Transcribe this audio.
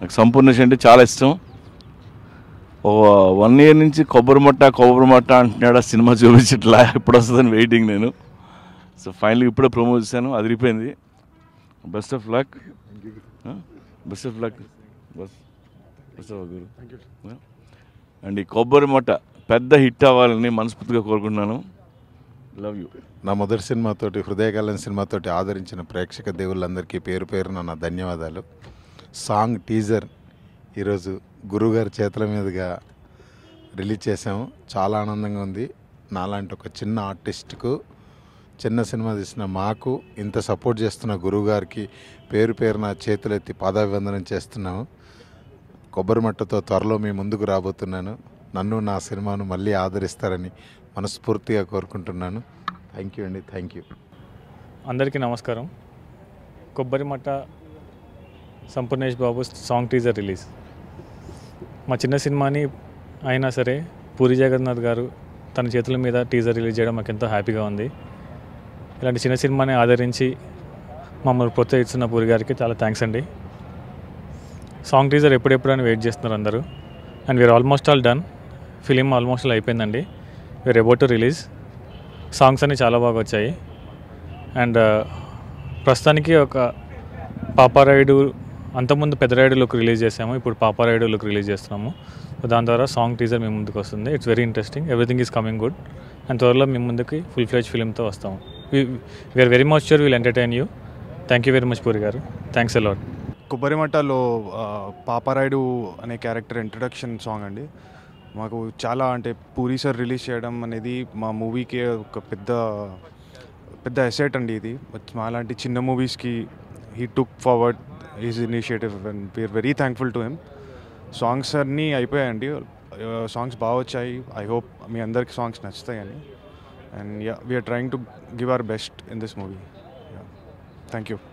నాకు సంపూర్ణేష్ అంటే చాలా ఇష్టం ఓ వన్ ఇయర్ నుంచి కొబ్బరి మట్ట కొబ్బరి మట్ట అంటున్నాడు ఆ సినిమా చూపించట్లా ఎప్పుడు వస్తుందని వెయిటింగ్ నేను సో ఫైనల్గా ఇప్పుడే ప్రమోట్ చేశాను అదిరిపోయింది best of luck best of luck bus best of గురు అండ్ ఈ కొబ్బరి మట్ట పెద్ద హిట్ అవ్వాలని మనస్ఫూర్తిగా కోరుకుంటున్నాను లవ్ యూ నా మొదటి సినిమాతోటి హృదయకాలం సినిమాతోటి ఆదరించిన ప్రేక్షక దేవుళ్ళందరికీ పేరు పేరున నా ధన్యవాదాలు సాంగ్ టీజర్ ఈరోజు గురువుగారి చేతుల మీదుగా రిలీజ్ చేసాము చాలా ఆనందంగా ఉంది నాలాంటి ఒక చిన్న ఆర్టిస్ట్కు చిన్న సినిమా తీసిన మాకు ఇంత సపోర్ట్ చేస్తున్న గురువుగారికి పేరు పేరున చేతులెత్తి పాదాభివందనం చేస్తున్నాము కొబ్బరి మట్టతో త్వరలో మీ ముందుకు రాబోతున్నాను నన్ను నా సినిమాను మళ్ళీ ఆదరిస్తారని మనస్ఫూర్తిగా కోరుకుంటున్నాను థ్యాంక్ యూ అండి థ్యాంక్ యూ అందరికీ నమస్కారం Kobbari Matta Sampoornesh Babu song teaser release మా చిన్న సినిమాని అయినా సరే పూరి జగన్నాథ్ గారు తన చేతుల మీద టీజర్ రిలీజ్ చేయడం మాకు ఎంతో హ్యాపీగా ఉంది ఇలాంటి చిన్న సినిమాని ఆదరించి మమ్మల్ని ప్రోత్సహిస్తున్న పూరి గారికి చాలా థ్యాంక్స్ అండి సాంగ్ టీజర్ ఎప్పుడెప్పుడు అని వెయిట్ చేస్తున్నారు అందరూ and we're almost all done film almost all అయిపోయిందండి we're about to release songs అన్ని చాలా బాగా వచ్చాయి అండ్ ప్రస్తుతానికి ఒక పాపారాయుడు అంతకుముందు పెద్దరాయుడు లుక్ రిలీజ్ చేసాము ఇప్పుడు పాపారాయుడు లుక్ రిలీజ్ చేస్తున్నాము సో దాని ద్వారా సాంగ్ టీజర్ మీ ముందుకు వస్తుంది it's very interesting everything is coming good and త్వరలో మీ ముందుకి ఫుల్ ఫ్లెజ్ ఫిలింతో వస్తాము we're very much sure will entertain you thank you very much Puri గారు థ్యాంక్స్ అలాట్ కొబ్బరిమట్టలో ఆ, పాపారాయుడు అనే క్యారెక్టర్ ఇంట్రడక్షన్ సాంగ్ అండి మాకు చాలా అంటే పూరి సార్ రిలీజ్ చేయడం అనేది మా మూవీకి ఒక పెద్ద పెద్ద ఎసెట్ అండి ఇది బట్ మాలాంటి చిన్న మూవీస్కి he took forward his initiative and we're very thankful to him songs అన్నీ అయిపోయాయండి సాంగ్స్ బాగా వచ్చాయి ఐ హోప్ మీ అందరికి సాంగ్స్ నచ్చుతాయని and yeah we're trying to give our best in this movie thank you